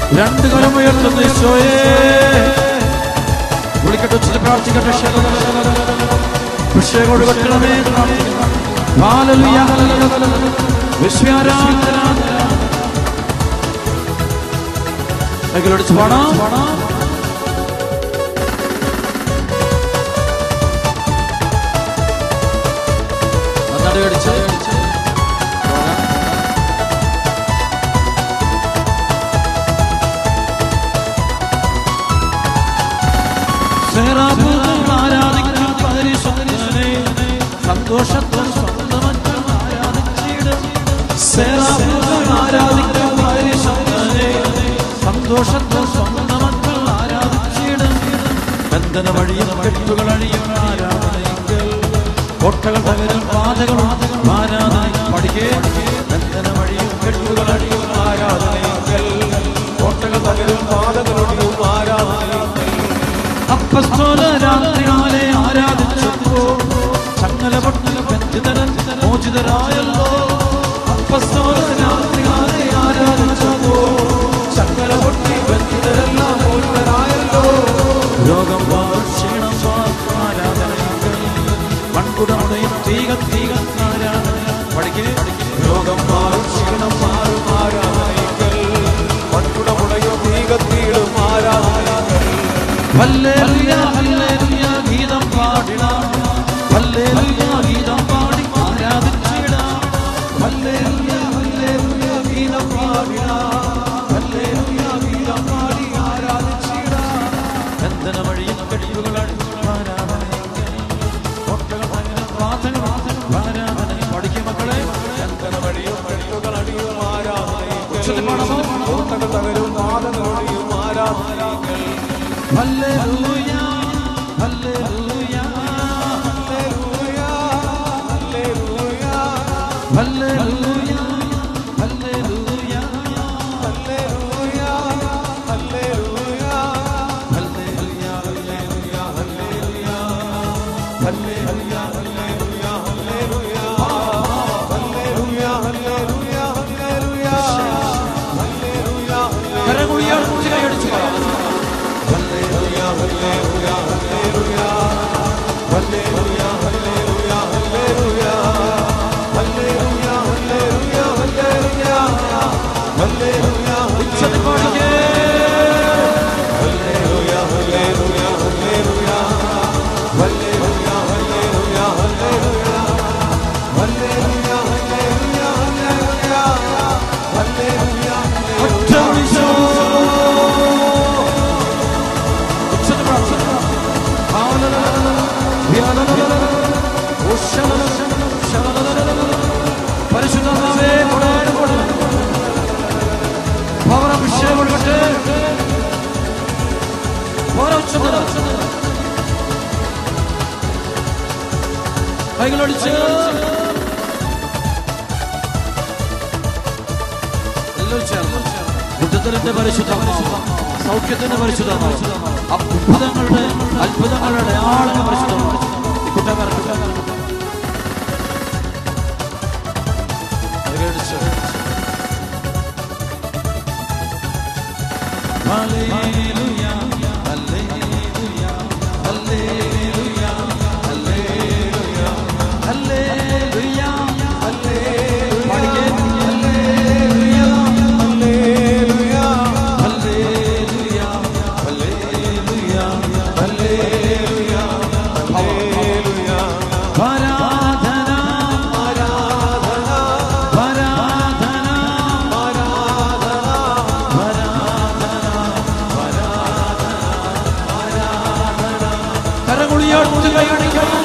രണ്ട് കരം ഉയർത്തുന്ന ഈശോയെ വിളിക്കട്ടെ ഉച്ചത്തിൽ പ്രാർത്ഥിക്കട്ടെ അഭിഷേകം ഒഴുകണമേ ഹാലലുയ വിശ്വാരാധന കൈകളടിച്ച് പാടാം നടയടിച്ച് ആരാധിക്കും പരിശുദ്ധനെ സന്തോഷത്തിൽ സ്വന്തമക്കൾ ആരാധിച്ചിടും സേനാപൂർവം ആരാധിക്കും പരിശുദ്ധനെ സന്തോഷത്തിൽ സ്വന്തമക്കൾ ആരാധിച്ചിടും ബന്ധന വഴിയും കെട്ടുകൾ അഴിയും ആരാധനയെങ്കിൽ കോട്ടകൾ തകരും പാതകളും ആരാധന പഠിക്കേ ബന്ധന വഴിയും കെട്ടുകൾ അഴിയും ആരാധനയെങ്കിൽ കോട്ടകൾ തകരും പാതകളൊടിയും ആരാധനയെങ്കിൽ അപ്പസ്തോല രാത്രികാലെ ആരാധിച്ചപ്പോ ചങ്ങല പൊട്ടി ബന്ധിതരൻ മോചിതരായല്ലോ അപ്പസ്തോല രാത്രികാലെ ആരാധിച്ചപ്പോ ചങ്ങല പൊട്ടി ബന്ധിതരെല്ലാം മോചിതരായല്ലോ രോഗം മാറും ക്ഷീണം മാറും ആരാധനയെങ്കിൽ മൺകുടമുടയും തീക തീക ആരാധന പഠിക്കേ രോഗം മാറും ക്ഷീണം മാറും ആരാധനയെങ്കിൽ മൺകുടമുടയും തീകത്തീടും ആരാധനയെങ്കിൽ ഹല്ലേലൂയ ഹല്ലേലൂയ ഗീതം പാടിടാം ഹല്ലേലൂയ ഗീതം പാടി ആരാധിച്ചിടാം ഹല്ലേലൂയ ഹല്ലേലൂയ ഗീതം പാടിടാം ഹല്ലേലൂയ ഗീതം പാടി ആരാധിച്ചിടാം ബന്ധന വഴിയും കെട്ടുകൾ അടിച്ചു ആരാധനയെങ്കിൽ ഒട്ടകൾ അങ്ങനെ പ്രാർത്ഥന ആരാധന പഠിക്കും മക്കളെ ബന്ധന വഴിയും കെട്ടുകൾ അടിയും ആരാധനയെങ്കിൽ കോട്ടകൾ തകരും പാതകളൊടിയും ആരാധനയെങ്കിൽ ഹല്ലേലൂയ ഹല്ലേലൂയ ഹല്ലേലൂയ ഹല്ലേലൂയ ഹല്ലേലൂയ ഹല്ലേലൂയ ഹല്ലേലൂയ ഹല്ലേലൂയ ഹല്ലേലൂയ ഹല്ലേലൂയ ഹല്ലേലൂയ ഹല്ലേലൂയ ഹല്ലേലൂയ ഹല്ലേലൂയ ഹല്ലേലൂയ ഹല്ലേലൂയ കരമുയർത്തി കൈയടിച്ചു ഹല്ലേലൂയ ഹല്ലേലൂയ ഹല്ലേലൂയ ഹല്ലേലൂയ ഹല്ലേലൂയ ഹല്ലേലൂയ ഹല്ലേലൂയ ഹല്ലേലൂയ ഹല്ലേലൂയ ഹല്ലേലൂയ ഉച്ചത്തിൽ പാടിക്കേ ഹല്ലേലൂയ ഹല്ലേലൂയ ഹല്ലേലൂയ ഹല്ലേലൂയ ഹല്ലേലൂയ ഹല്ലേലൂയ ഹല്ലേലൂയ ഹല്ലേലൂയ ഹല്ലേലൂയ ഹല്ലേലൂയ ഒറ്റ വിളിച്ചോ ഉച്ചത്തിൽ പ്രാർത്ഥന പരിശുദ്ധമേ കൊടാട് കൊട പവർ അഭിഷേകം കൊടുക്കട്ടെ പവർ ഉച്ചത്തിൽ കൈകളടിച്ച് എല്ലാവരും ചേർന്ന് ബുദ്ധത്തിന്റെ പരിശുദ്ധ സൗഖ്യത്തിന്റെ പരിശുദ്ധ അത്ഭുതങ്ങളുടെ അത്ഭുതങ്ങളുടെ ആളുടെ പരിശുദ്ധ ഈ കുട്ടക്കാരൻ കുട്ടക്കാരൻ ഹല്ലേലൂയ ഹല്ലേലൂയ ഹല്ലേലൂയ ഹല്ലേലൂയ ഹല്ലേലൂയ ഹല്ലേലൂയ പാടിക്കേ ഹല്ലേലൂയ ഹല്ലേലൂയ ഹല്ലേലൂയ ഹല്ലേലൂയ ഹല്ലേലൂയ ഹല്ലേലൂയ ആരാധന ആരാധന ആരാധന കരമുളിയോട്ട് കൈയടിക്കണം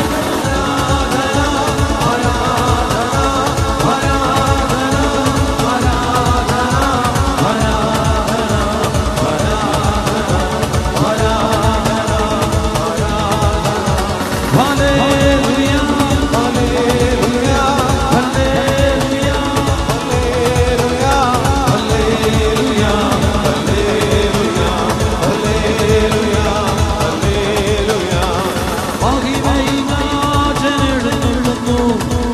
ഹല്ലേലൂയ ഹല്ലേലൂയ ഹല്ലേലൂയ ഹല്ലേലൂയ ഹല്ലേലൂയ ഹല്ലേലൂയ ഹല്ലേലൂയ മഹിമയിമാജനെഴുന്നള്ളുന്നു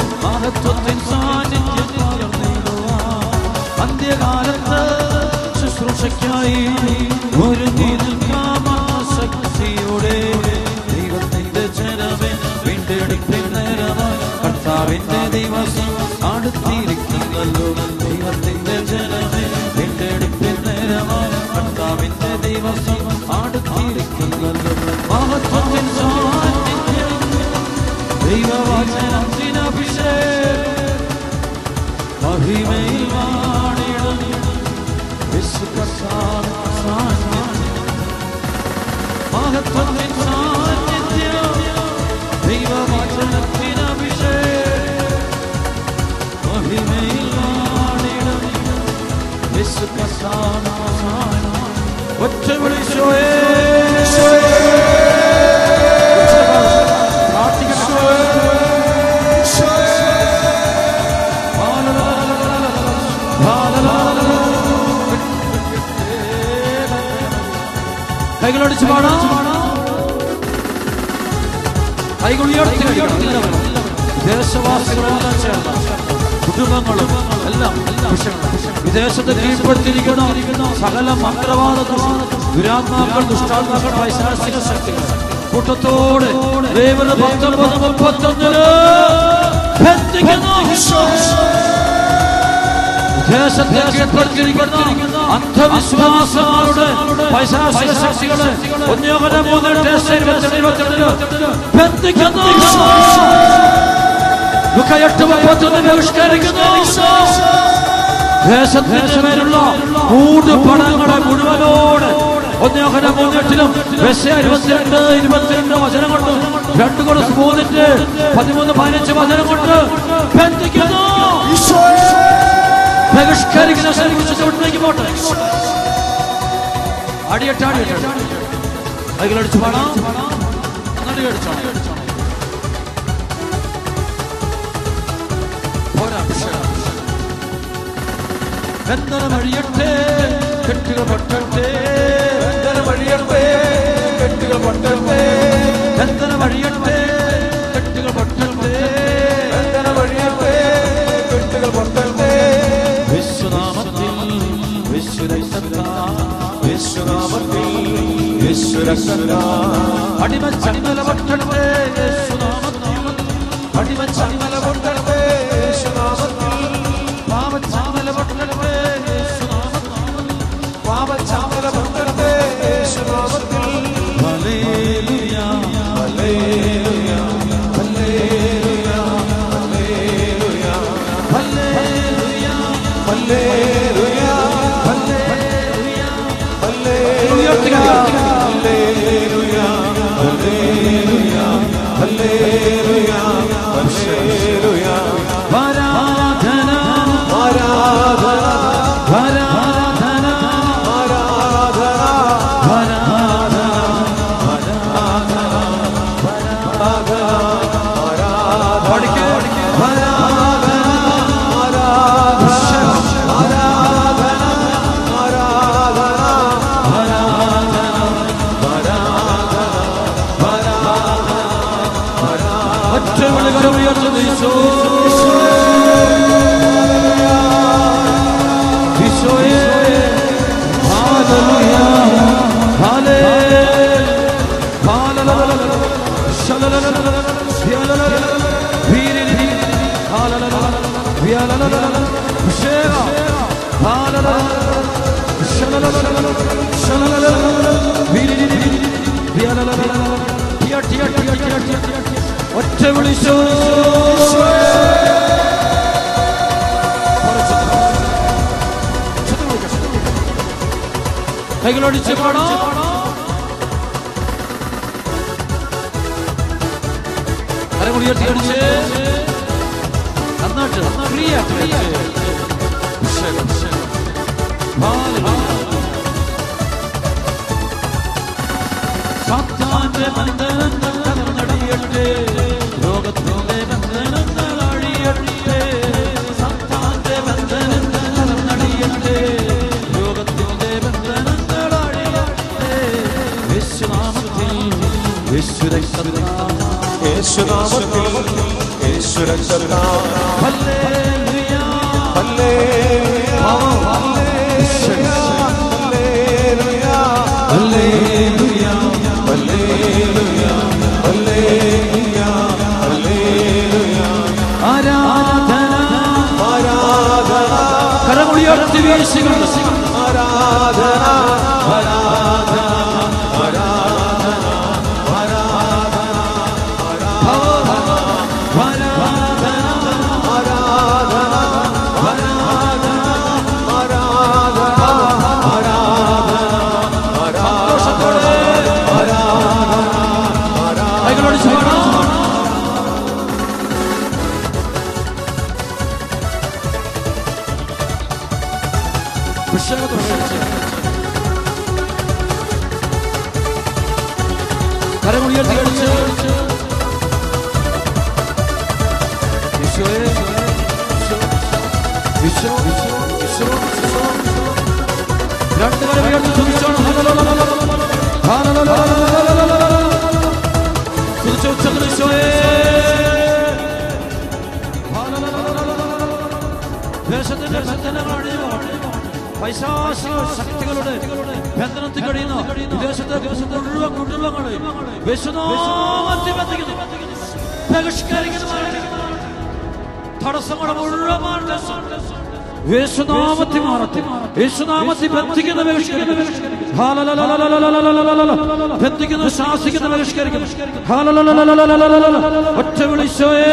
മഹത്വത്തിൻ സാന്നിധ്യം പകർന്നിടുവാൻ അന്ത്യകാലത്ത് ശുശ്രൂഷ ശുശ്രൂഷയ്ക്കായി ഒരു ശക്തിയുടെ ദൈവത്തിന്റെ ജനമേ വീണ്ടെടുപ്പിൻ നേരമായി കർത്താവിന്റെ ദിവസം അടുത്തിരിക്കുന്നല്ലോ ദൈവത്തിന്റെ ജനമേ വീണ്ടെടുപ്പിൻ നേരമായി കർത്താവിന്റെ ദിവസം അടുത്തിരിക്കുന്നല്ലോ മഹത്വത്തിൻ സാന്നിധ്യം ദൈവവചനത്തിനഭിഷേകം മഹിമയിൽ വാണിടും വിശുദ്ധസാര സാന്നിധ്യം മഹത്വത്തിൻ സാന്നിധ്യം ദൈവവചനത്തിനഭിഷേകം മഹിമയിൽ വാണിടും വിശുദ്ധസാര ഒറ്റ വിളിച്ചോയേ കൈകളടിച്ച് പാടാം കൈകൾ ഉയർത്തി എല്ലാവരും. ദേശവാസികളെല്ലാം ചേർന്ന് കുടുംബങ്ങളും എല്ലാം വിഷയങ്ങളും. വിദേശത്ത് കീഴ്പ്പെടുത്തിയിരിക്കുന്ന സകല മന്ത്രവാദങ്ങളും ദുരാത്മാക്കൾ ദുഷ്ടാത്മാക്കൾ പൈശാചിക ശക്തികൾ കൂട്ടത്തോടെ ദൈവയുടെ പത്തൊമ്പത് മുപ്പത്തൊന്നില് ബന്ധിക്കുന്നു. ദേശത്തെ കീഴ്പ്പെടുത്തിയിരിക്കുന്ന അന്ധവിശ്വാസങ്ങളുടെ പൈശാചിക ശക്തികളെ ഒന്നോകര മൂന്ന് ദേശം ഇരുപത്തെട്ട് ഇരുപത്തെട്ടില് ബന്ധിക്കുന്നു ലുക്ക എട്ട് മുപ്പത്തൊന്ന് ബഹിഷ്കരിക്കുന്നു ദേശത്തിന്റെ മേലുള്ള മൂന്ന് പടങ്ങളെ മുഴുവനോട് ഒന്നോഹര മൂന്നെട്ടിലും ബസ് ഇരുപത്തിരണ്ട് ഇരുപത്തിരണ്ട് വചനം കൊണ്ട് രണ്ട് കൊടുത്ത് മൂന്നിട്ട് പതിമൂന്ന് പതിനഞ്ച് വചനം കൊണ്ട് ബന്ധിക്കുന്നു ബഹിഷ്കരിക്കുന്ന ശരീരത്തെ വിട്ടിലേക്ക് പോട്ടെ അടിയട്ടെ അടിയട്ടെ കൈകളടിച്ച് പാടാം നടിയടിച്ചോ പോരാ ബന്ധന വഴിയട്ടെ കെട്ടുകൾ പൊട്ടട്ടെ ബന്ധന വഴിയട്ടെ കെട്ടുകൾ പൊട്ടട്ടെ ബന്ധന വഴിയട്ടെ കെട്ടുകൾ പൊട്ടട്ടെ ബന്ധന വഴിയട്ടെ കെട്ടുകൾ പൊട്ടട്ടെ വിശ്വനാമത്തിൽ വിശ്വരക്തത്താ യേശുനാമത്തിൽ യേശുരക്ഷകാ അടിമച്ചടിമല പൊട്ടട്ടെ യേശുനാമത്തിൽ അടിമച്ചടിമല പൊട്ടട്ടെ യേശുനാമത്തിൽ പാപച്ചടിമല പൊട്ടട്ടെ യേശുനാമത്തിൽ പാപചാമല പൊട്ടട്ടെ യേശുനാമത്തിൽ ഹല്ലേലൂയ ഹല്ലേലൂയ ഹല്ലേലൂയ ഹല്ലേലൂയ ഹല്ലേലൂയ ഹല്ലേലൂയ ഹല്ലേലൂയ ഉയർത്തുക. ഹല്ലേലൂയ ഹല്ലേലൂയ ഹല്ലേലൂയ ഹല്ലേലൂയ ആരാധന ആരാധന ആരാധന ആരാധന പഠിക്ക് ഒറ്റ വിളികളും ഉയർത്തുന്ന ഈശോ ഈശോയെ ഹല്ലേലൂയ ഹല്ലേലൂയ ഹല്ലേലൂയ ശലലലലല ശലലലല വീരിരി ഹല്ലേലൂയ വിയലലലല വിശേഷ ഹല്ലേലൂയ ശലലലല ശലലലല വീരിരി വിയലലലല ടിയ ടിയ ടിയ ടിയ ടിയ ഒറ്റ വിളിച്ചോ കൈകളൊടിച്ച് പാടാം കരങ്ങൾ ഉയർത്തി അടിച്ച് നന്നായിട്ട് ഫ്രീ ആക്കി അഭിഷേകം, അഭിഷേകം. Hallelujah. സാത്താന്റെ ബന്ധനങ്ങൾ തകർന്നടിയട്ടെ ലോകത്തിന്റെ ബന്ധനങ്ങൾ അഴിയട്ടെ സാത്താന്റെ ബന്ധനങ്ങൾ തകർന്നടിയട്ടെ ലോകത്തിന്റെ ബന്ധനങ്ങൾ അഴിയട്ടെ വിശ്വനാമത്തിൽ വിശ്വരക്തത്താൽ യേശുനാമത്തിൽ യേശുരക്ഷകാ ഹല്ലേലൂയ ഹല്ലേലൂയ ഹല്ലേലൂയ ഉയർത്തി വീശിക്കൊണ്ട് ആരാധന ആരാധന ആരാധന ആരാധന ആരാധന സന്തോഷത്തോടെ കൈകളടിച്ച് പാടാം അഭിഷേകത്തോടെ കരങ്ങൾ ഉയർത്തി അടിച്ച് ഈശോയെ, ഈശോ, ഈശോ, ഈശോ, ഈശോ. രണ്ട് കരം ഉയർത്തി സ്തുതിച്ചോണം. സ്തുതിച്ച ഉച്ചത്തിൽ ഈശോയെ. ദേശത്തിന്റെ ബന്ധനങ്ങൾ അണിയുവാൻ പൈശാചിക ശക്തികളുടെ ബന്ധനത്തിൽ കഴിയുന്ന വിദേശത്തെ മുഴുവൻ കുടുംബങ്ങളെ വിശുനാമത്തിൽ ബന്ധിക്കുന്നു ബഹിഷ്കരിക്കുന്നു തടസ്സങ്ങളെ മുഴുവൻ മാറ്റം യേശുനാമത്തിൽ മാറട്ടെ യേശുനാമത്തിൽ ബന്ധിക്കുന്ന ബഹിഷ്കരിക്കുന്നു ഹാലലലലലലലലലലലലല. ബന്ധിക്കുന്ന ശാസിക്കുന്ന ബഹിഷ്കരിക്കുന്നു ഹാലലലലലലലലലലല. ഒറ്റ വിളിച്ചോയേ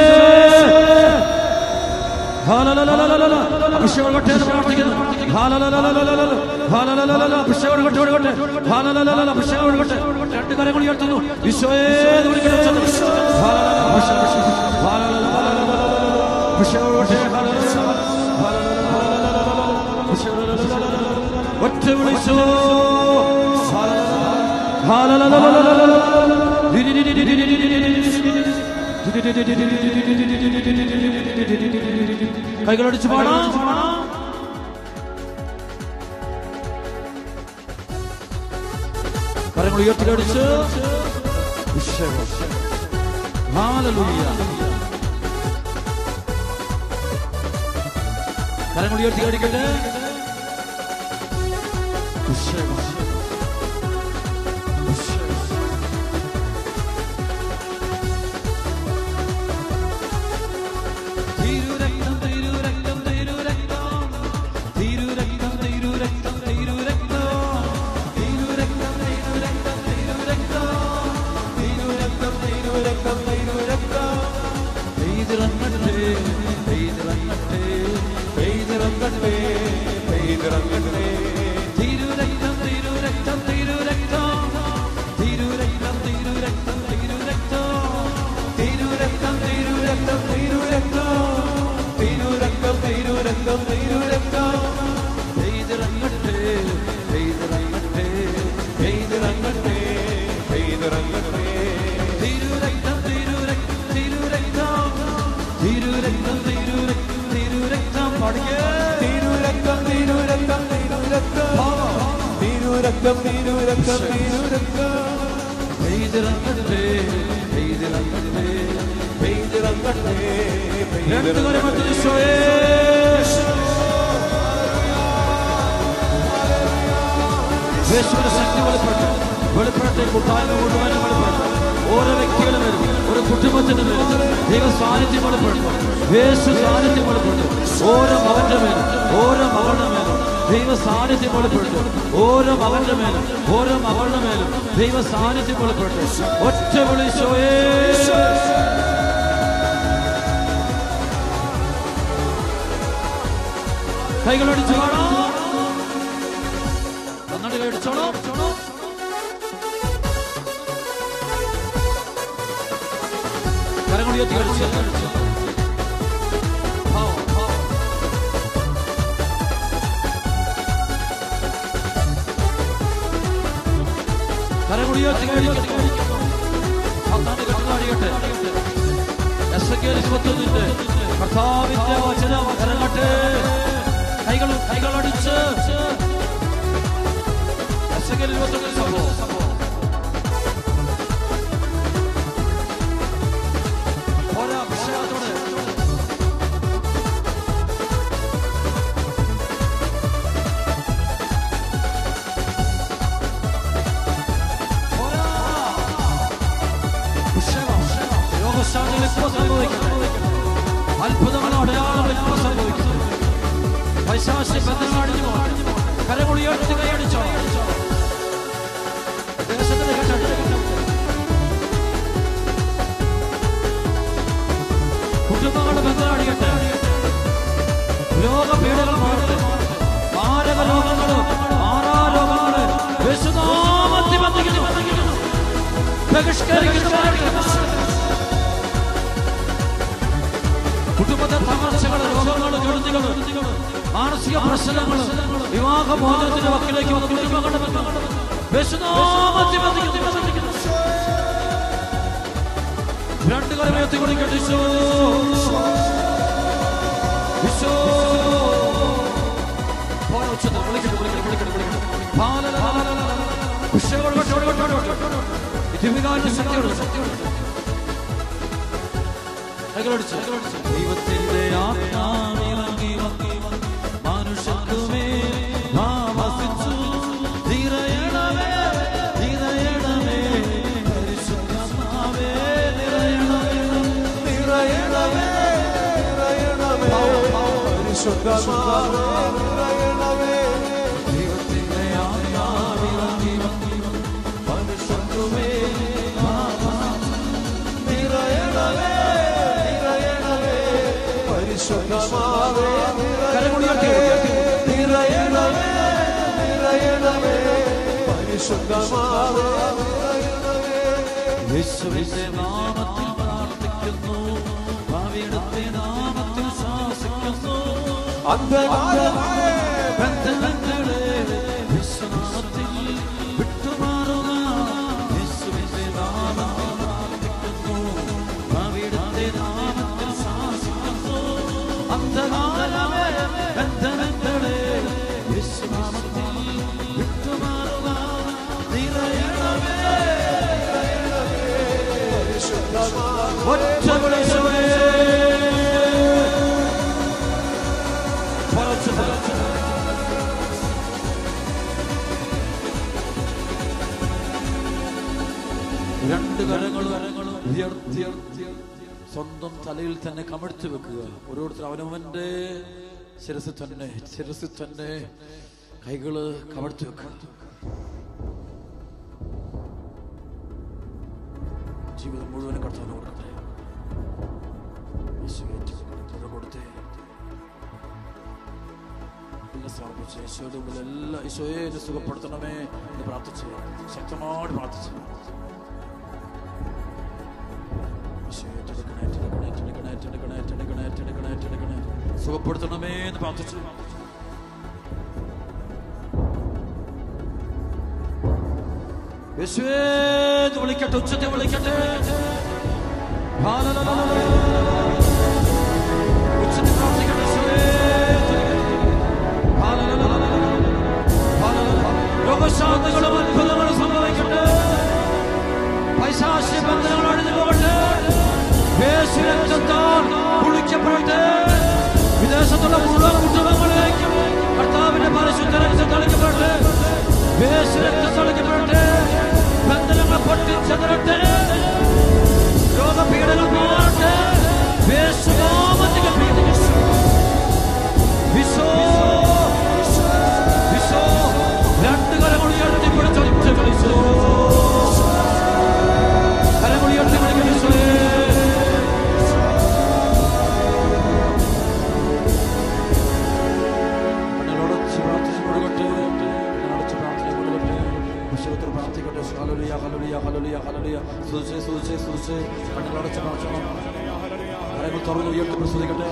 ഹാലലലലലലല. അഭിഷേകം കൊടുക്കട്ടെ എന്ന് പ്രാർത്ഥിക്കുന്നു ഹാലലലലലലലല. ഹാലലലലല. അഭിഷേകം കൊടുക്കട്ടെ, കൊടുക്കട്ടെ. ഹാലലലലല. അഭിഷേകം കൊടുക്കട്ടെ. രണ്ട് കരങ്ങൾ ഉയർത്തുന്നു ഈശോയെ എന്ന് വിളിക്കണം ഉച്ചത്തിൽ. ഹാലലല. അഭിഷേകം, അഭിഷേകം. ഹാലലലലലലലല. അഭിഷേകം കൊടുക്കട്ടെ. ഹാലലലല. ഹാലലലലലലല. അഭിഷേകം ലലലലലലല. ഒറ്റ വിളിച്ചു ഹാലലലലലലലല. കൈകളടിച്ച് പാടാം കരങ്ങൾ ഉയർത്തിക്കടിച്ച് കരങ്ങൾ ഉയർത്തി കടിക്കട്ടെ തിരുരക്തം തിരുരക്തം തിരുരക്തം തിരുരക്തം തിരുരക്തം തിരുരക്തം തിരുരക്തം തിരുരക്തം തിരുരക്തം തിരുരക്തം തിരുരക്തം തിരുരക്തം പെയ്തിറങ്ങട്ടെ പെയ്തിറങ്ങട്ടെ പെയ്തിറങ്ങട്ടെ പെയ്തിറങ്ങട്ടെ തിരുരക്തം തിരുരക്തം തിരുരക്തം തിരുരക്തം തിരുരക്തം തിരുരക്തം തിരുരക്തം തിരുരക്തം തിരുരക്തം തിരുരക്തം തിരുരക്തം തിരുരക്തം പെയ്തിറങ്ങട്ടെ പെയ്തിറങ്ങട്ടെ പെയ്തിറങ്ങട്ടെ പെയ്തിറങ്ങട്ടെ തിരുരക്തം തിരുരക്തം തിരുരക്തം തിരുരക്തം തിരുരക്തം തിരുരക്തം പാടിക്കേ തിരുരക്തം തിരുരക്തം തിരുരക്തം തിരുരക്തം തിരുരക്തം തിരുരക്തം പെയ്തിറങ്ങട്ടെ പെയ്തിറങ്ങട്ടെ പെയ്തിറങ്ങട്ടെ രണ്ട് കരമത്തിൽ ഈശോയേ യേശുവിന്റെ ശക്തി വെളിപ്പെട്ടു വെളിപ്പെടട്ടെ കൂട്ടായ്മ മുഴുവനും വെളിപ്പെട്ടു ഓരോ വ്യക്തികളും വരും ഒരു കുടുംബത്തിന് വരും ദൈവ സാന്നിധ്യം വെളിപ്പെടും യേശു സാന്നിധ്യം വെളിപ്പെട്ടു ഓരോ മകന്റെ മേലും ഓരോ മകളുടെ മേലും ദൈവ സാന്നിധ്യം വെളിപ്പെട്ടു ഓരോ മകന്റെ മേലും ഓരോ മകളുടെ മേലും ദൈവ സാന്നിധ്യം വെളിപ്പെട്ടു ഒറ്റ വിളിച്ചോയേ കൈകളടിച്ചു കാണാം നന്നായിട്ട് കൈയടിച്ചോളൂ കരങ്ങൾ ഉയർത്തി കടിച്ചു കരങ്ങൾ ഉയർത്തി കടിക്കട്ടെ പത്താണ്ട് കെട്ടുന്ന അടിയട്ടെ എസ് കെ ഇരുപത്തൊന്നിന്റെ കർത്താവിന്റെ വചനം ഇറങ്ങട്ടെ കൈകൾ കൈകളടിച്ച് എസ് കെ ഇരുപത്തൊന്നിൽ സംഭവം പോരാ അഭിഷേകത്തോടെ പോരാ അഭിഷേകം രോഗശാന്തികൾ ഇപ്പോൾ സംഭവിക്കുന്നു അത്ഭുതങ്ങളും അടയാളങ്ങൾ ഇപ്പോൾ സംഭവിക്കുന്നു പൈശാസ്യ ബന്ധങ്ങൾ അടിഞ്ഞു പോകട്ടെ കരങ്ങൾ ഉയർത്തി കൈയടിച്ചോ ദേശത്തിന് കേട്ടെ കുടുംബങ്ങളുടെ ബന്ധം അടിയട്ടെ രോഗപീഠകൾ മാറട്ടെ മാരക രോഗങ്ങള് മാറാ രോഗങ്ങള് യേശുനാമത്തിൽ ബന്ധിക്കുന്നു ബഹിഷ്കരിക്കുന്നു കുടുംബത്തെ തകർച്ചകള് രോഗങ്ങള് കെടുതികള് മാനസിക പ്രശ്നങ്ങള് വിവാഹ മോചനത്തിന്റെ വക്കിലേക്ക് വന്ന് കുടുംബങ്ങളുടെ ബന്ധം യേശുനാമത്തിൽ ബന്ധിക്കുന്നു ബന്ധിക്കുന്നു രണ്ട് കരമേത്തി കുടിക്കട്ടെ ഈശോ ഈശോ പോയ ഉച്ചത്തിൽ വിളിക്കട്ടെ വിളിക്കട്ടെ വിളിക്കട്ടെ വിളിക്കട്ടെ ഹാലലലലലല. ഈശോ കൊടുക്കട്ടെ, കൊടുക്കട്ടെ, കൊടുക്കട്ടെ. ഈ ദിവ്യകാരുണ്യ ശക്തിയോട് ശക്തിയോട് കൈകളടിച്ച്. ദൈവത്തിന്റെ ആത്മാവിറങ്ങി വന്നി വന്നി മനുഷ്യർക്കുമേൽ താമസിച്ചു. നിറയണമേ, നിറയണമേ, പരിശുദ്ധാത്മാവേ, നിറയണമേ. നിറയണമേ നിറയണമേ പരിശുദ്ധമാവേ നിറയണമേ ദൈവത്തിന്റെ ആത്മാവിറങ്ങി വന്നി വന്നി മനുഷ്യർക്കുമേൽ നിറയണമേ നിറയണമേ പരിശുദ്ധമാവേ കരമുടിയാട്ടി. നിറയണമേ നിറയണമേ പരിശുദ്ധമാവേ നിറയണമേ യേശുവിന്റെ നാമത്തിൽ പ്രാർത്ഥിക്കുന്നു ഭാവിയുടെ നാമത്തിൽ ശാസിക്കുന്നു അന്ധകാരമേ ബന്ധനങ്ങളെ വിശ്വനാമത്തിൽ വിട്ടുമാറുക യേശുവിന്റെ നാമത്തിൽ പ്രാർത്ഥിക്കുന്നു ഭാവിയുടെ നാമത്തിൽ ശാസിക്കുന്നു അന്ധകാരമേ ബന്ധനങ്ങളെ വിശ്വനാമത്തിൽ വിട്ടുമാറുക നിറയണമേ ഒറ്റ വിളിച്ചവേ പറച്ചു പറച്ചു രണ്ട് കരങ്ങളും കരങ്ങളും ഉയർത്തി ഉയർത്തി സ്വന്തം തലയിൽ തന്നെ കമഴ്ത്തി വെക്കുക ഓരോരുത്തർ അവനവന്റെ ശിരസിൽ തന്നെ ശിരസിൽ തന്നെ കൈകള് കമഴ്ത്തി വെക്കുക ജീവിതം മുഴുവനും കർത്താവിന് കൊടുക്കട്ടെ യേശുവേ, തുക കൊടുത്തേ എല്ലാം സമർപ്പിച്ച് യേശുവിന്റെ മുമ്പിൽ എല്ലാം ഈശോയെ എന്നെ സുഖപ്പെടുത്തണമേ എന്ന് പ്രാർത്ഥിച്ച് ശക്തമായിട്ട് പ്രാർത്ഥിച്ച് ഈശോയെ ഏറ്റെടുക്കണേ, ഏറ്റെടുക്കണേ, ഏറ്റെടുക്കണേ, ഏറ്റെടുക്കണേ, ഏറ്റെടുക്കണേ, ഏറ്റെടുക്കണേ, ഏറ്റെടുക്കണേ. സുഖപ്പെടുത്തണമേ എന്ന് പ്രാർത്ഥിച്ചു യേശുവേ എന്ന് വിളിക്കട്ടെ ഉച്ചത്തെ വിളിക്കട്ടെ ഹാലലലലല. ഉച്ചത്തിൽ പ്രാർത്ഥിക്കട്ടെ യേശുവേ. ഹാലലലലല. ഹാലലലല. രോഗശാന്തികളും അത്ഭുതങ്ങളും സംഭവിക്കട്ടെ പൈശാസ്യ ബന്ധനങ്ങൾ അഴിഞ്ഞു പോകട്ടെ യേശു രക്തത്താൽ കുളിക്കപ്പെടട്ടെ വിദേശത്തുള്ള മുഴുവൻ കുടുംബങ്ങളിലേക്കും കർത്താവിന്റെ പരിശുദ്ധ രക്തം തളിക്കപ്പെടട്ടെ യേശു രക്തം തളിക്കപ്പെടട്ടെ ബന്ധനങ്ങൾ പൊട്ടിച്ചെതറട്ടെ രോഗപീഠകൾ മാറട്ടെ യേശു നാമത്തിൽ കൽപ്പിക്കുന്നു. വിശോ വിശോ രണ്ട് കരങ്ങൾ ഉയർത്തി പിടിച്ച് ഒറ്റ വിളിച്ചു കരങ്ങൾ ഉയർത്തി വിളിക്കുന്നു ഈശോയേ. കണ്ണുകളടച്ച് പ്രാർത്ഥിച്ച് കൊടുക്കട്ടെ. കണ്ണുകളടച്ച് പ്രാർത്ഥിച്ച് കൊടുക്കട്ടെ. വിശ്വത്തിൽ പ്രാർത്ഥിക്കട്ടെ. ഹല്ലേലൂയ, ഹല്ലേലൂയ, ഹല്ലേലൂയ, ഹല്ലേലൂയ. സ്തുതിച്ച്, സ്തുതിച്ച്, സ്തുതിച്ച്. കണ്ണുകളടച്ച് പ്രാർത്ഥിക്കണം. കരങ്ങൾ തുറന്ന് ഉയർത്തി പ്രസ്തുതിക്കട്ടെ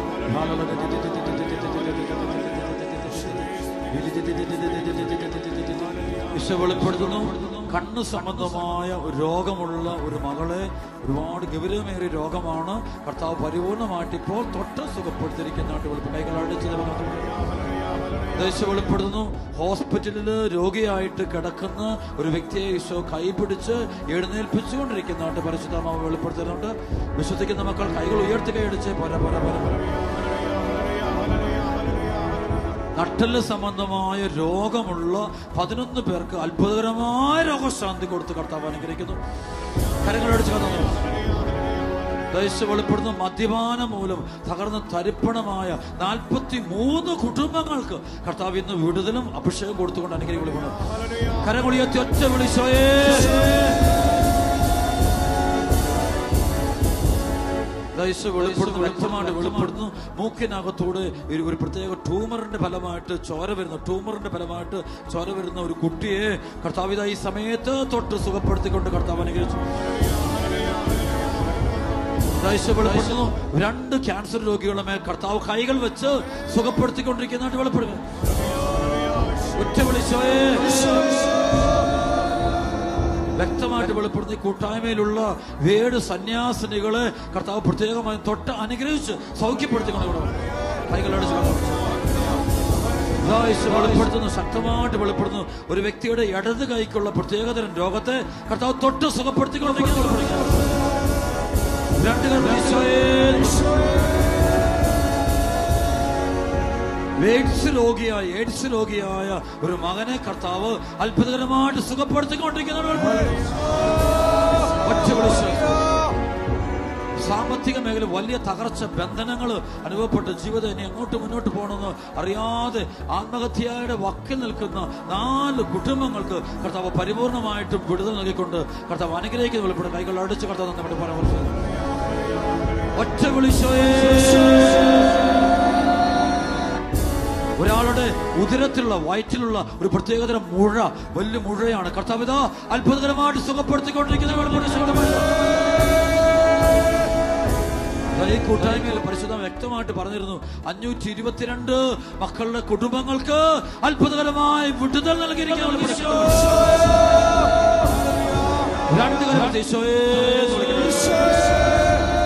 ഈശോ വെളിപ്പെടുത്തുന്നു കണ്ണ് സംബന്ധമായ ഒരു രോഗമുള്ള ഒരു മകളെ ഒരുപാട് ഗൗരവമേറിയ രോഗമാണ് കർത്താവ് പരിപൂർണമായിട്ട് ഇപ്പോൾ തൊട്ട് സുഖപ്പെടുത്തിയിരിക്കുന്നതായിട്ട് വെളിപ്പെടും കൈകളടിച്ച് ദേശം വെളിപ്പെടുത്തുന്നു ഹോസ്പിറ്റലിൽ രോഗിയായിട്ട് കിടക്കുന്ന ഒരു വ്യക്തിയെ ഈശോ കൈപിടിച്ച് എഴുന്നേൽപ്പിച്ചുകൊണ്ടിരിക്കുന്നതായിട്ട് പരിശുദ്ധമാവ് വെളിപ്പെടുത്തുന്നുണ്ട് വിശ്വസിക്കുന്ന മക്കൾ കൈകൾ ഉയർത്തി കൈയടിച്ച് പര പര പര പര നട്ടല് സംബന്ധമായ രോഗമുള്ള പതിനൊന്ന് പേർക്ക് അത്ഭുതകരമായ രോഗശാന്തി കൊടുത്ത് കർത്താവ് അനുഗ്രഹിക്കുന്നു കരങ്ങളടിച്ച് കന്നു ദേശം വെളിപ്പെടുന്ന മദ്യപാനം മൂലം തകർന്ന് തരിപ്പണമായ നാൽപ്പത്തി മൂന്ന് കുടുംബങ്ങൾക്ക് കർത്താവ് ഇന്ന് വിടുതലും അഭിഷേകം കൊടുത്തുകൊണ്ട് അനുഗ്രഹം വിളിക്കണം കരകുളിയത്തി ഒറ്റ വിളിച്ചോയേ ദൈവം വെളിപ്പെടുന്നു വ്യക്തമായിട്ട് വെളിപ്പെടുന്നു മൂക്കിനകത്തൂടെ ഒരു ഒരു പ്രത്യേക ട്യൂമറിന്റെ ഫലമായിട്ട് ചോര വരുന്ന ട്യൂമറിന്റെ ഫലമായിട്ട് ചോര വരുന്ന ഒരു കുട്ടിയെ കർത്താവിത ഈ സമയത്ത് തൊട്ട് സുഖപ്പെടുത്തിക്കൊണ്ട് കർത്താവ് അനുഗ്രഹിച്ചു ദൈവം വെളിപ്പെടുന്നു രണ്ട് ക്യാൻസർ രോഗികളുടെ മേൽ കർത്താവ് കൈകൾ വെച്ച് സുഖപ്പെടുത്തിക്കൊണ്ടിരിക്കുന്നതായിട്ട് വെളിപ്പെടുക ഒറ്റ വിളിച്ചോയേ വ്യക്തമായിട്ട് വെളിപ്പെടുന്ന ഈ കൂട്ടായ്മയിലുള്ള ഏഴ് സന്യാസിനികളെ കർത്താവ് പ്രത്യേകമായി തൊട്ട് അനുഗ്രഹിച്ച് സൗഖ്യപ്പെടുത്തിക്കൊണ്ട് ഇവിടെ വന്നു. കൈകളടിച്ച് കർത്താവ്. ഇതാ യേശു വെളിപ്പെടുത്തുന്നു ശക്തമായിട്ട് വെളിപ്പെടുന്നു ഒരു വ്യക്തിയുടെ ഇടത് കൈക്കുള്ള പ്രത്യേകതരം രോഗത്തെ കർത്താവ് തൊട്ട് സുഖപ്പെടുത്തിക്കൊണ്ടിരിക്കുന്നു വെളിപ്പെടുത്തുന്നു. രണ്ട് കൈ ഈശോയേ. എയ്ഡ്സ് രോഗിയായ എയ്ഡ്സ് രോഗിയായ ഒരു മകനെ കർത്താവ് അത്ഭുതകരമായിട്ട് സുഖപ്പെടുത്തിക്കൊണ്ടിരിക്കുന്ന ഒറ്റ വിളിച്ച് സാമ്പത്തിക മേഖല വലിയ തകർച്ച ബന്ധനങ്ങൾ അനുഭവപ്പെട്ട് ജീവിതം ഇനി എങ്ങോട്ട് മുന്നോട്ട് പോകണമെന്ന് അറിയാതെ ആത്മഹത്യയുടെ വക്കിൽ നിൽക്കുന്ന നാല് കുടുംബങ്ങൾക്ക് കർത്താവ് പരിപൂർണമായിട്ടും വിടുതൽ നൽകിക്കൊണ്ട് കർത്താവ് അനുഗ്രഹിക്കുന്ന വെളിപ്പെടും കൈകൾ അടിച്ച് കർത്താവ് നമ്മുടെ പരാമർശം ഒറ്റ വിളിച്ചോയേ ഒരാളുടെ ഉദരത്തിലുള്ള വയറ്റിലുള്ള ഒരു പ്രത്യേകതരം മുഴ വലിയ മുഴയാണ് കർത്താവിത അത്ഭുതകരമായിട്ട് സുഖപ്പെടുത്തിക്കൊണ്ടിരിക്കുന്ന വെളിപ്പെടുത്തി ഈ കൂട്ടായ്മയിൽ പരിശുദ്ധം വ്യക്തമായിട്ട് പറഞ്ഞിരുന്നു അഞ്ഞൂറ്റി ഇരുപത്തിരണ്ട് മക്കളുടെ കുടുംബങ്ങൾക്ക് അത്ഭുതകരമായി വിടുതൽ നൽകിയിരിക്കുന്ന വെളിപ്പെടുത്തി. രണ്ട് കരം ഈശോയേ എന്ന് വിളിക്കുന്നു.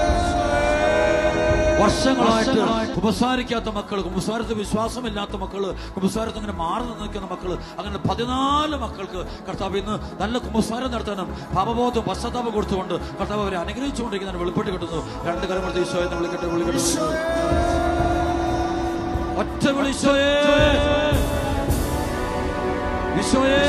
വർഷങ്ങളായിട്ട് ഉപസാരിക്കാത്ത മക്കൾ ഉപസാരത്തിൽ വിശ്വാസമില്ലാത്ത മക്കള് കുമ്പസാരത്തിൽ അങ്ങനെ മാറി നിൽക്കുന്ന മക്കള് അങ്ങനെ പതിനാല് മക്കൾക്ക് കർത്താവ് ഇന്ന് നല്ല കുമ്പസാരം നടത്താനും പാപബോധം പശ്ചാത്താപം കൊടുത്തുകൊണ്ട് കർത്താവ് അവരെ അനുഗ്രഹിച്ചുകൊണ്ടിരിക്കുന്നതിന് വെളിപ്പെട്ട് കിട്ടുന്നു രണ്ട് കരങ്ങൾ ഈശോ എന്ന് വിളിക്കട്ടെ വിളിക്കട്ടെ ഒറ്റ വിളിച്ചോയേ ഈശോയേ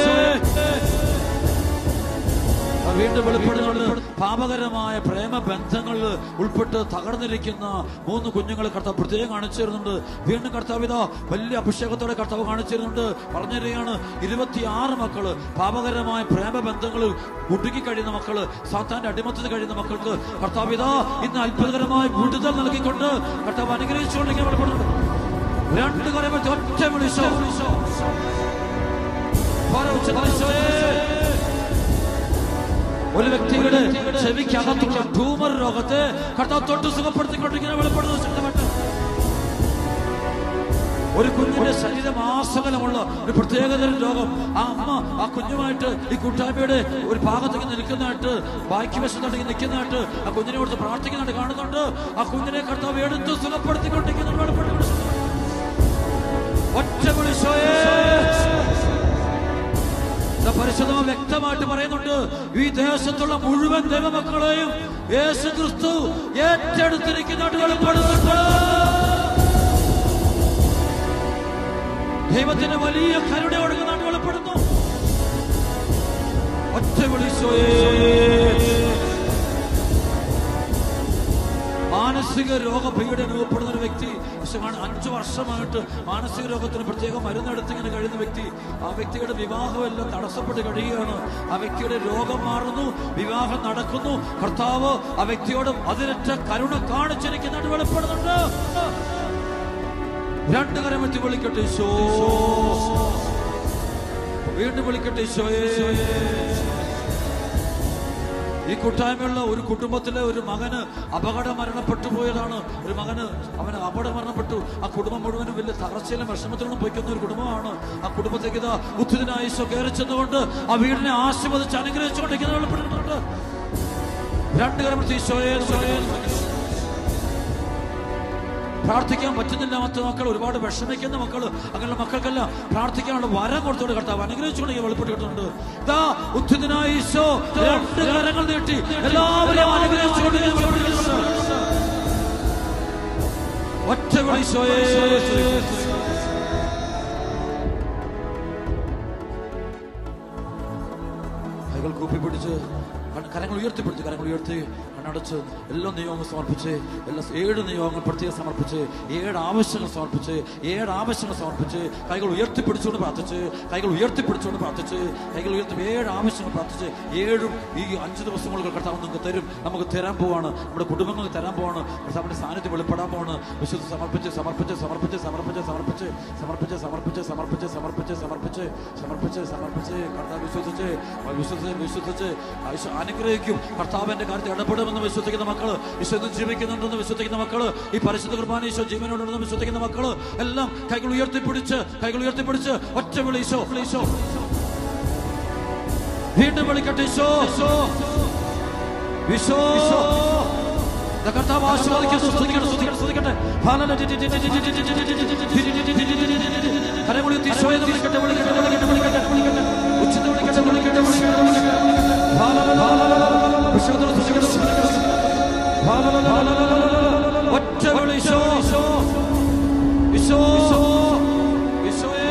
ആ വീണ്ടും വെളിപ്പെടുന്നുണ്ട് പാപകരമായ പ്രേമബന്ധങ്ങളിൽ ഉൾപ്പെട്ട് തകർന്നിരിക്കുന്ന മൂന്ന് കുഞ്ഞുങ്ങളെ കർത്താവ് പ്രത്യേകം കാണിച്ചു തരുന്നുണ്ട് വീണ്ടും കർത്താവ് ഇതാ വലിയ അഭിഷേകത്തോടെ കർത്താവ് കാണിച്ചു തരുന്നുണ്ട് പറഞ്ഞു തരികയാണ് ഇരുപത്തിയാറ് മക്കള് പാപകരമായ പ്രേമബന്ധങ്ങളിൽ കുടുങ്ങി കഴിയുന്ന മക്കള് സാത്താന്റെ അടിമത്തത്തിൽ കഴിയുന്ന മക്കൾക്ക് കർത്താവ് ഇതാ ഇന്ന് അത്ഭുതകരമായ വിടുതൽ നൽകിക്കൊണ്ട് കർത്താവ് അനുഗ്രഹിച്ചുകൊണ്ടിരിക്കാൻ വെളിപ്പെടുന്നുണ്ട് രണ്ട് കരം വെച്ച് ഒറ്റ വിളിച്ചോ ഓരോ ഉച്ചത്തിൽ വിളിച്ചോയേ. ഒരു വ്യക്തിയുടെ ചെവിക്കകത്തുള്ള ട്യൂമർ രോഗത്തെ കർത്താവ് തൊട്ട് സുഖപ്പെടുത്തിക്കൊണ്ടിരിക്കുന്ന വെളിപ്പെടുന്ന ശക്തമായിട്ട് ഒരു കുഞ്ഞിന്റെ ശരീരമാസകലമുള്ള ഒരു പ്രത്യേകതരം രോഗം ആ അമ്മ ആ കുഞ്ഞുമായിട്ട് ഈ കൂട്ടായ്മയുടെ ഒരു ഭാഗത്തേക്ക് നിൽക്കുന്നതായിട്ട് ബാക്കി വശത്തോട്ടേക്ക് നിൽക്കുന്നതായിട്ട് ആ കുഞ്ഞിനെ കൊടുത്ത് പ്രാർത്ഥിക്കുന്നതായിട്ട് കാണുന്നുണ്ട് ആ കുഞ്ഞിനെ കർത്താവ് എടുത്ത് സുഖപ്പെടുത്തിക്കൊണ്ടിരിക്കുന്ന വെളിപ്പെടുത്തി ഒറ്റ വിളിച്ചോയേ ദാ പരിശുദ്ധം വ്യക്തമായിട്ട് പറയുന്നുണ്ട് ഈ ദേശത്തുള്ള മുഴുവൻ ദൈവമക്കളെയും യേശു ക്രിസ്തു ഏറ്റെടുത്തിരിക്കുന്നതായിട്ട് വെളിപ്പെടുന്നുണ്ട് ദൈവത്തിന്റെ വലിയ കരുണ ഒഴുകുന്നതായിട്ട് വെളിപ്പെടുന്നു ഒറ്റ വിളിച്ചോയേ മാനസിക രോഗപീഠ അനുഭവപ്പെടുന്ന ഒരു വ്യക്തി പക്ഷെ ആണ് അഞ്ചു വർഷമായിട്ട് മാനസിക രോഗത്തിന് പ്രത്യേക മരുന്നെടുത്ത് ഇങ്ങനെ കഴിയുന്ന വ്യക്തി ആ വ്യക്തിയുടെ വിവാഹമെല്ലാം തടസ്സപ്പെട്ട് കഴിയുകയാണ് ആ വ്യക്തിയുടെ രോഗം മാറുന്നു വിവാഹം നടക്കുന്നു കർത്താവ് ആ വ്യക്തിയോട് അതിരറ്റ കരുണ കാണിച്ചിരിക്കുന്നതായിട്ട് വെളിപ്പെടുന്നുണ്ട് രണ്ട് കരം വെച്ച് വിളിക്കട്ടെ ഈശോ വീണ്ടും വിളിക്കട്ടെ ഈശോയേ ഈ കൂട്ടായ്മയുള്ള ഒരു കുടുംബത്തിലെ ഒരു മകന് അപകടം മരണപ്പെട്ടു പോയതാണ് ഒരു മകന് അവന് അപകടം മരണപ്പെട്ടു ആ കുടുംബം മുഴുവനും വലിയ തകർച്ചയിലും വിഷമത്തിലും പോയിക്കുന്ന ഒരു കുടുംബമാണ് ആ കുടുംബത്തേക്ക് ഇതാ ഉത്തിനായ ഈശോ കയറി ചെന്നുകൊണ്ട് ആ വീടിനെ ആശീർവദിച്ച് അനുഗ്രഹിച്ചുകൊണ്ടിരിക്കുന്ന വെളിപ്പെടുന്നുണ്ട് രണ്ട് കരം പിടിച്ച് ഈശോയെ എന്ന് വിളിക്കുന്നു. പ്രാർത്ഥിക്കാൻ പറ്റുന്നില്ല മറ്റു മക്കൾ ഒരുപാട് വിഷമിക്കുന്ന മക്കൾ അങ്ങനെയുള്ള മക്കൾക്കെല്ലാം പ്രാർത്ഥിക്കാനുള്ള വരം കൊടുത്തോട് കർത്താവ് അനുഗ്രഹിച്ചുകൊണ്ട് ഈ വെളിപ്പെട്ട് കിട്ടുന്നുണ്ട് ഇതാ ഉദ്ധിതനായ ഈശോ രണ്ട് കരങ്ങൾ നീട്ടി എല്ലാവരെയും അനുഗ്രഹിച്ചുകൊണ്ട് ഈ വെളിപ്പെട്ട് കിട്ടുന്നുണ്ട്. ഒറ്റ വിളിശോയേ കൈകൾ കൂപ്പി പിടിച്ച് കണ്ണ- കരങ്ങൾ ഉയർത്തിപ്പെടുത്തി കരങ്ങൾ ഉയർത്തി കണ്ണടച്ച് എല്ലാ നിയോഗങ്ങൾ സമർപ്പിച്ച് എല്ലാ ഏഴ് നിയോഗങ്ങൾ പ്രത്യേകം സമർപ്പിച്ച് ഏഴ് ആവശ്യങ്ങൾ സമർപ്പിച്ച് ഏഴ് ആവശ്യങ്ങൾ സമർപ്പിച്ച് കൈകൾ ഉയർത്തിപ്പിടിച്ചുകൊണ്ട് പ്രാർത്ഥിച്ച് കൈകൾ ഉയർത്തിപ്പിടിച്ചുകൊണ്ട് പ്രാർത്ഥിച്ച് കൈകൾ ഉയർത്തി ഏഴ് ആവശ്യങ്ങൾ പ്രാർത്ഥിച്ച് ഏഴും ഈ അഞ്ച് ദിവസങ്ങൾക്ക് കർത്താവ് നിങ്ങൾക്ക് തരും നമുക്ക് തരാൻ പോവാണ് നമ്മുടെ കുടുംബങ്ങൾക്ക് തരാൻ പോവാണ് കർത്താവിന്റെ സാന്നിധ്യം വെളിപ്പെടാൻ പോവാണ് വിശുദ്ധ സമർപ്പിച്ച് സമർപ്പിച്ച് സമർപ്പിച്ച് സമർപ്പിച്ച് സമർപ്പിച്ച് സമർപ്പിച്ച് സമർപ്പിച്ച് സമർപ്പിച്ച് സമർപ്പിച്ച് സമർപ്പിച്ച് സമർപ്പിച്ച് സമർപ്പിച്ച് കർത്താവ് വിശ്വസിച്ച് വിശ്വസിച്ച് വിശ്വസിച്ച് ആയുഷ് അനുഗ്രഹിക്കും കർത്താവിന്റെ കാര്യത്തിൽ ഇടപെടുമെന്ന് വിശ്വസിക്കുന്ന മക്കള് ഈശോ ജീവിക്കുന്നുണ്ടെന്ന് വിശ്വസിക്കുന്ന മക്കള് ഈ പരിശുദ്ധ കുർബാന ഈശോ ജീവനോടുണ്ടെന്ന് വിശ്വസിക്കുന്ന മക്കള് എല്ലാം കൈകൾ ഉയർത്തിപ്പിടിച്ച് കൈകൾ ഉയർത്തിപ്പിടിച്ച് ഒറ്റ വിളി ഈശോ ഈശോ വീണ്ടും വിളിക്കട്ടെ ഈശോ ഈശോ ഈശോ ദാ കർത്താവ് ആശീർവദിക്കുന്നു സ്തുതിക്കട്ടെ സ്തുതിക്കട്ടെ സ്തുതിക്കട്ടെ കരങ്ങൾ ഉയർത്തി ഈശോയെ എന്ന് വിളിക്കട്ടെ വിളിക്കട്ടെ വിളിക്കട്ടെ വിളിക്കട്ടെ വിളിക്കട്ടെ ഉച്ചത്തിൽ വിളിക്കട്ടെ വിളിക്കട്ടെ വിളിക്കട്ടെ വിളിക്കട്ടെ വിശുദ്ധ സ്തുതിക്കട്ടെ സ്തുതിക്കട്ടെ ഒറ്റ വിളി ഈശോ ഈശോ ഈശോയെ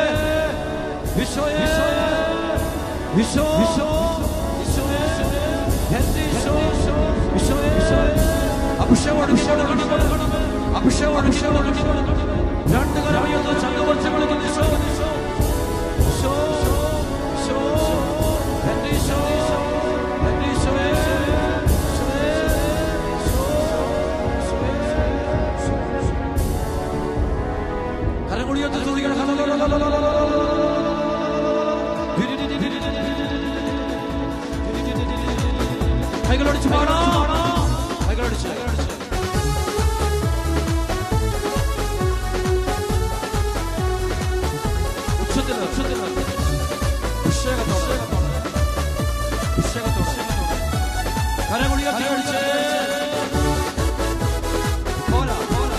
ഈശോയെ ഈശോ ഈശോ ഈശോയെ എന്റെ ഈശോ ഈശോയെ അഭിഷേകം അഭിഷേകം അഭിഷേകം അഭിഷേകം രണ്ട് കരമയ്യത്ത് ചങ്ങവർച്ച് വിളിക്കുന്ന ഈശോ ഈശോ ഈശോ എന്റെ ഈശോ എന്റെ ഈശോയെ ഈശോയെ കരങ്ങളുയർത്തി സ്തുതിക്കണം കൈകളടിച്ച് പാടാം കൈകളടിച്ച് ഉച്ചത്തിൽ ഉച്ചത്തിൽ അഭിഷേകത്തോടെ അഭിഷേകത്തോടെ കരങ്ങളുയർത്തി അടിച്ച് പോരാ പോരാ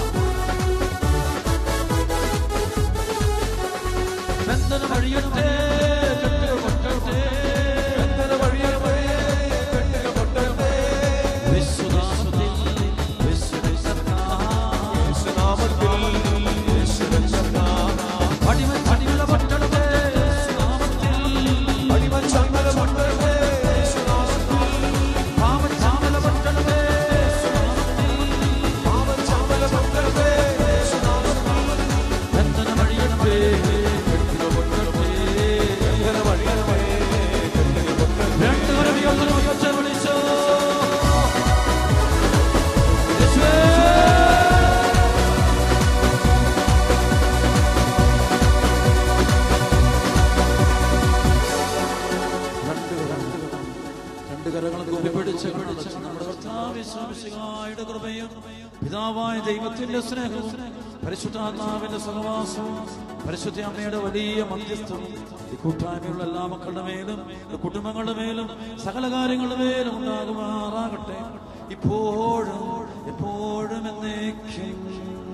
ബന്ധന വഴിയട്ടെ കെട്ടുകൾ പൊട്ടട്ടെ ബന്ധന വഴിയട്ടെ, കെട്ടുകൾ പൊട്ടട്ടെ. വിശ്വനാമത്തിൽ വിശ്വരക്ഷകനാം. യേശുനാമത്തിൽ യേശുരക്ഷകനാം. അടിമ അടിമല പൊട്ടട്ടെ വിശ്വനാമത്തിൽ അടിമച്ചങ്ങല പൊട്ടട്ടെ, യേശുനാമത്തിൽ. പാവൻ ചാമല പൊട്ടട്ടെ പാവച്ചങ്ങല പൊട്ടട്ടെ, യേശുനാമത്തിൽ. ബന്ധന വഴിയട്ടെ കെട്ടുകൾ പൊട്ടട്ടെ ബന്ധന വഴിയട്ടെ, കെട്ടുകൾ പൊട്ടട്ടെ. രണ്ട് കരം ഉയർത്തി ഒച്ച വിളിച്ചോ യേശുവേ രണ്ട് രണ്ട് രണ്ട് കരങ്ങളും കൂപ്പിപ്പിടിച്ച് നമ്മുടെ കർത്താവ് യേശുമിശിഹായുടെ കൃപയും പിതാവായ ദൈവത്തിന്റെ സ്നേഹവും പരിശുദ്ധാത്മാവിന്റെ സഹവാസവും പരിശുദ്ധ അമ്മയുടെ വലിയ മധ്യസ്ഥവും ഈ കൂട്ടായ്മയുള്ള എല്ലാ മക്കളുടെ മേലും ഈ കുടുംബങ്ങളുടെ മേലും സകല കാര്യങ്ങളുടെ മേലും ഉണ്ടാകുമാറാകട്ടെ ഇപ്പോഴും എപ്പോഴും എന്നേക്കും